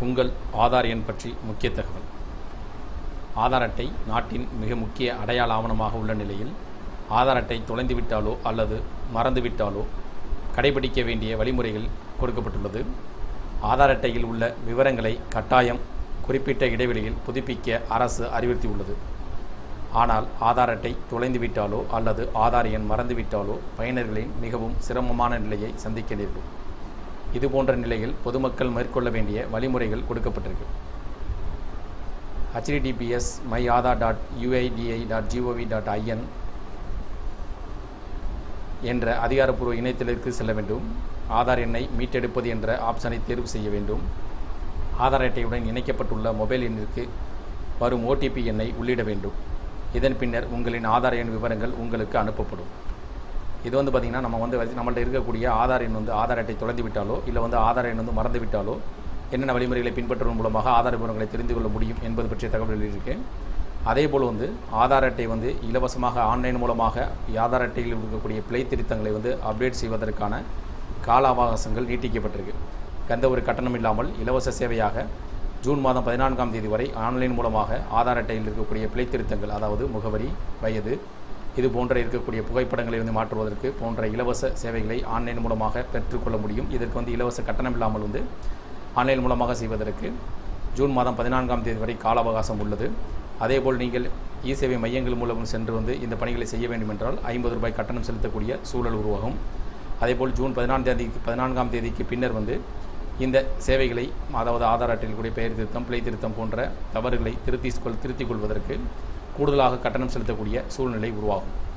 உங்கள் ஆதார் எண் பற்றி முக்கிய தகவல் ஆதார் அட்டை நாட்டின் மிக முக்கிய அடையாள ஆவணமாக உள்ள நிலையில் ஆதார் அட்டை தொலைந்துவிட்டாலோ அல்லது மறந்துவிட்டாலோ கடைபிடிக்க வேண்டிய வழிமுறைகள் கொடுக்கப்பட்டுள்ளது ஆதார் அட்டையில் உள்ள விவரங்களை கட்டாயம் குறிப்பிட்ட இடைவெளியில் புதுப்பிக்க அரசு அறிவுறுத்தியுள்ளது ஆனால் ஆதார் அட்டை தொலைந்துவிட்டாலோ அல்லது ஆதார் எண் மறந்துவிட்டாலோ பயனர்களின் மிகவும் சிரமமான நிலையை சந்திக்க நேரிடும் இதுபோன்ற நிலையில் பொதுமக்கள் மேற்கொள்ள வேண்டிய வழிமுறைகள் கொடுக்கப்பட்டிருக்கு https my Aadhaar dot UIDAI dot GOV dot IN என்ற அதிகாரப்பூர்வ இணையதளத்திற்கு செல்ல வேண்டும் ஆதார் எண்ணை மீட்டெடுப்பது என்ற ஆப்ஷனை தேர்வு செய்ய வேண்டும் ஆதார் அட்டையுடன் இணைக்கப்பட்டுள்ள மொபைல் எண்ணிற்கு வரும் ஓடிபி எண்ணை உள்ளிட வேண்டும் இதன் பின்னர் உங்களின் ஆதார் எண் விவரங்கள் உங்களுக்கு அனுப்பப்படும் இது வந்து பார்த்திங்கன்னா நம்ம வந்து வச்சு- நம்மள்ட்ட இருக்கக்கூடிய ஆதார் எண் வந்து ஆதார் அட்டை தொலைந்து விட்டாலோ இல்லை வந்து ஆதார் எண் வந்து மறந்து விட்டாலோ என்னென்ன வழிமுறைகளை பின்பற்றுவதன் மூலமாக ஆதார் விவரங்களை தெரிந்து கொள்ள முடியும் என்பது பற்றிய தகவல் எழுதியிருக்கேன் அதே போல் வந்து ஆதார் அட்டை வந்து இலவசமாக ஆன்லைன் மூலமாக ஆதார் அட்டையில் இருக்கக்கூடிய பிழை திருத்தங்களை வந்து அப்டேட் செய்வதற்கான கால அவகாசங்கள் நீட்டிக்கப்பட்டிருக்கு எந்த ஒரு கட்டணம் இல்லாமல் இலவச சேவையாக ஜூன் மாதம் பதினான்காம் தேதி வரை ஆன்லைன் மூலமாக ஆதார் அட்டையில் இருக்கக்கூடிய பிழை திருத்தங்கள் அதாவது முகவரி வயது இது போன்ற இருக்கக்கூடிய புகைப்படங்களை வந்து மாற்றுவதற்கு போன்ற இலவச சேவைகளை ஆன்லைன் மூலமாக பெற்றுக்கொள்ள முடியும் இதற்கு வந்து இலவச கட்டணம் இல்லாமல் வந்து ஆன்லைன் மூலமாக செய்வதற்கு ஜூன் மாதம் பதினான்காம் தேதி வரை கால அவகாசம் உள்ளது அதேபோல் நீங்கள் இ சேவை மையங்கள் மூலம் சென்று வந்து இந்த பணிகளை செய்ய வேண்டும் என்றால் ஐம்பது ரூபாய் கட்டணம் செலுத்தக்கூடிய சூழல் உருவாகும் அதேபோல் ஜூன் பதினான்காம் தேதிக்கு பதினான்காம் தேதிக்கு பின்னர் வந்து இந்த சேவைகளை அதாவது ஆதார் அட்டையில் கூடிய பெயர் திருத்தம் பிழை திருத்தம் போன்ற தவறுகளை திருத்திக் கொள் திருத்திக் கொள்வதற்கு கூடுதலாக கட்டணம் செலுத்தக்கூடிய சூழ்நிலை உருவாகும்